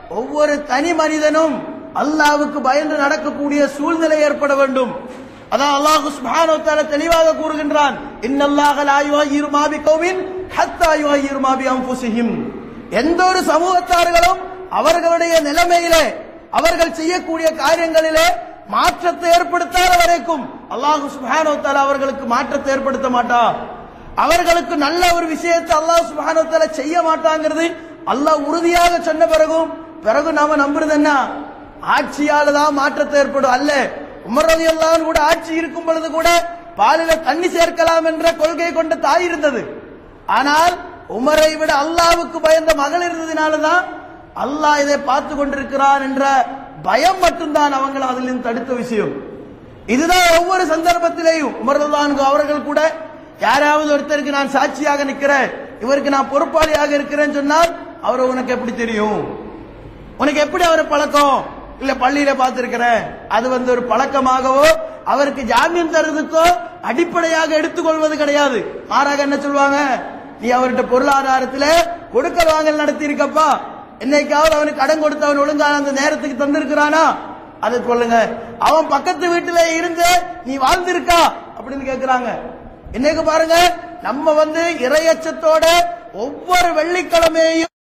ஒவ்வொரு தனி மனிதனும் அல்லாவுக்கு பயந்து நடக்கக்கூடிய சூழ்நிலை ஏற்பட வேண்டும் அதான் அல்லாஹ் சுப்ஹானஹு வ தஆலா தெளிவாக கூறுகின்றான் இன்னல்லாஹ லா யுஹய்யிரு மா பிகௌமின் ஹத்தா யுஹய்யிரு மா பி அன்ஃபுஸிஹிம் எந்த ஒரு சமூகத்தார்களும் அவர்களுடைய நிலைமையிலே அவர்கள் செய்யக்கூடிய காரியங்களிலே மாற்றத்தை ஏற்படுத்தாத வரைக்கும் அல்லாஹ் சுப்ஹானஹு வ தஆலா அவர்களுக்கு மாற்றத்தை ஏற்படுத்த மாட்டான் அவர்களுக்கு நல்ல ஒரு விஷயத்தை அல்லாஹ் சுப்ஹானஹு வ தஆலா செய்ய மாட்டாங்கிறது அல்லாஹ் உறுதியாக சொன்ன பிறகும் பிறகு நாம நம்புறது என்ன ஆட்சியால தான் மாற்றத்தை ஏற்படும் அல்ல உமர் ரலியல்லாஹு கூட ஆட்சி இருக்கும் பொழுது கூட பாலில தண்ணி சேர்க்கலாம் என்ற கொள்கை கொண்ட தாய் இருந்தது ஆனால் உமரை விட அல்லாவுக்கு பயந்த மகள் இருந்ததினாலதான் அல்லாஹ் இதை பார்த்து கொண்டிருக்கிறான் என்ற பயம் மட்டும்தான் அவங்களை அதிலிருந்து தடுத்த விஷயம் இதுதான் ஒவ்வொரு சந்தர்ப்பத்திலேயும் உமர் ரலியல்லாஹு அவர்கள் கூட யாராவது ஒருத்தருக்கு நான் சாட்சியாக நிக்கிறேன் இவருக்கு நான் பொறுப்பாளியாக இருக்கிறேன்னு சொன்னால் அவரை உனக்கு எப்படி தெரியும் உனக்கு எப்படி அவரை பழக்கம் இல்ல பள்ளியில பார்த்திருக்கிறேன் அது வந்து ஒரு பழக்கமாகவோ அவருக்கு ஜாமீன் தருவதற்கோ அடிப்படையாக எடுத்துக்கொள்வது கிடையாது மாறாக என்ன சொல்லுவாங்க நீ அவர்கிட்ட பொருளாதாரத்துல கொடுக்கல் வாங்கல் நடத்தி இருக்கப்பா என்னைக்காவது அவனுக்கு கடன் கொடுத்து அவன் ஒழுங்கான அந்த நேரத்துக்கு தந்திருக்கிறானா அதை சொல்லுங்க அவன் பக்கத்து வீட்டுல இருந்து நீ வாழ்ந்திருக்கா அப்படின்னு கேக்குறாங்க இன்னைக்கு பாருங்க நம்ம வந்து இரையச்சத்தோட ஒவ்வொரு வெள்ளிக்கிழமையும்